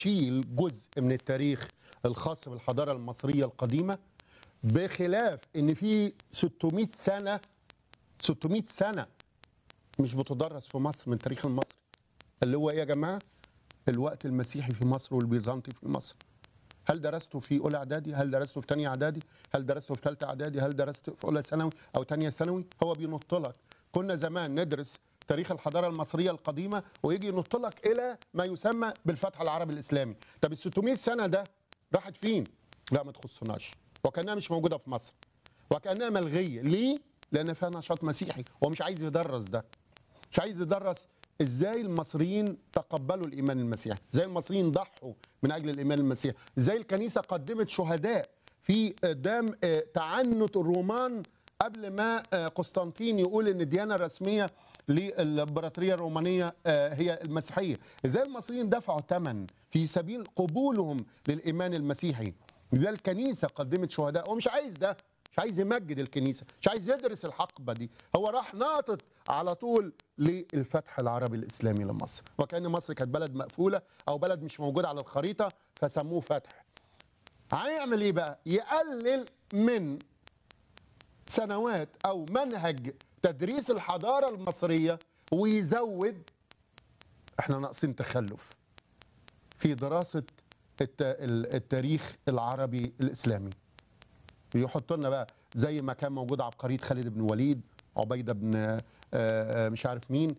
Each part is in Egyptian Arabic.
تشيل جزء من التاريخ الخاص بالحضاره المصريه القديمه بخلاف ان في 600 سنه 600 سنه مش بتدرس في مصر من التاريخ المصري اللي هو ايه يا جماعه الوقت المسيحي في مصر والبيزنطي في مصر هل درسته في اولى اعدادي هل درسته في ثانيه اعدادي هل درسته في ثالثه اعدادي هل درسته في اولى ثانوي او ثانيه ثانوي هو بينط لك كنا زمان ندرس تاريخ الحضاره المصريه القديمه ويجي ينط لك الى ما يسمى بالفتح العربي الاسلامي طب ال 600 سنه ده راحت فين لا ما تخصناش وكانها مش موجوده في مصر وكانها ملغيه ليه لان فيها نشاط مسيحي ومش عايز يدرس ده مش عايز يدرس ازاي المصريين تقبلوا الايمان المسيحي ازاي المصريين ضحوا من اجل الايمان المسيحي ازاي الكنيسه قدمت شهداء في قدام تعنت الرومان قبل ما قسطنطين يقول ان الديانه الرسميه للامبراطوريه الرومانيه هي المسيحيه ازاي المصريين دفعوا ثمن في سبيل قبولهم للايمان المسيحي ده الكنيسه قدمت شهداء هو مش عايز ده مش عايز يمجد الكنيسه مش عايز يدرس الحقبه دي هو راح ناطط على طول للفتح العربي الاسلامي لمصر وكان مصر كانت بلد مقفوله او بلد مش موجود على الخريطه فسموه فتح هيعمل ايه بقى يقلل من سنوات او منهج تدريس الحضاره المصريه ويزود احنا ناقصين تخلف في دراسه التاريخ العربي الاسلامي يحط لنا بقى زي ما كان موجود عبقريه خالد بن وليد عبيده بن مش عارف مين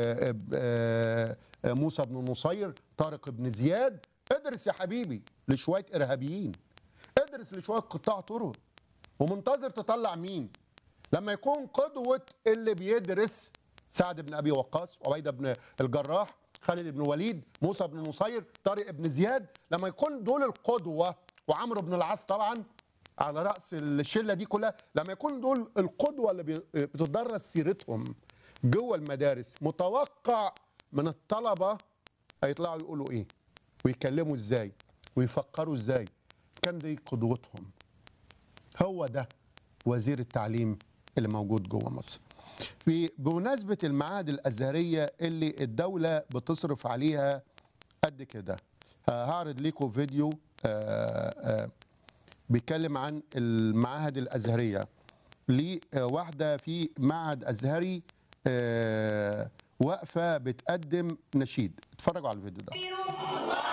موسى بن نصير طارق بن زياد ادرس يا حبيبي لشويه ارهابيين ادرس لشويه قطاع طرق ومنتظر تطلع مين لما يكون قدوه اللي بيدرس سعد بن ابي وقاص عبيده بن الجراح خالد بن وليد موسى بن نصير طارق بن زياد لما يكون دول القدوه وعمرو بن العاص طبعا على راس الشله دي كلها لما يكون دول القدوه اللي بتدرس سيرتهم جوه المدارس متوقع من الطلبه هيطلعوا يقولوا ايه ويكلموا ازاي ويفكروا ازاي كان دي قدوتهم هو ده وزير التعليم اللي موجود جوه مصر بمناسبه المعاهد الازهريه اللي الدوله بتصرف عليها قد كده هعرض لكم فيديو آآ آآ بيتكلم عن المعاهد الازهريه لواحده في معهد ازهري واقفه بتقدم نشيد اتفرجوا على الفيديو ده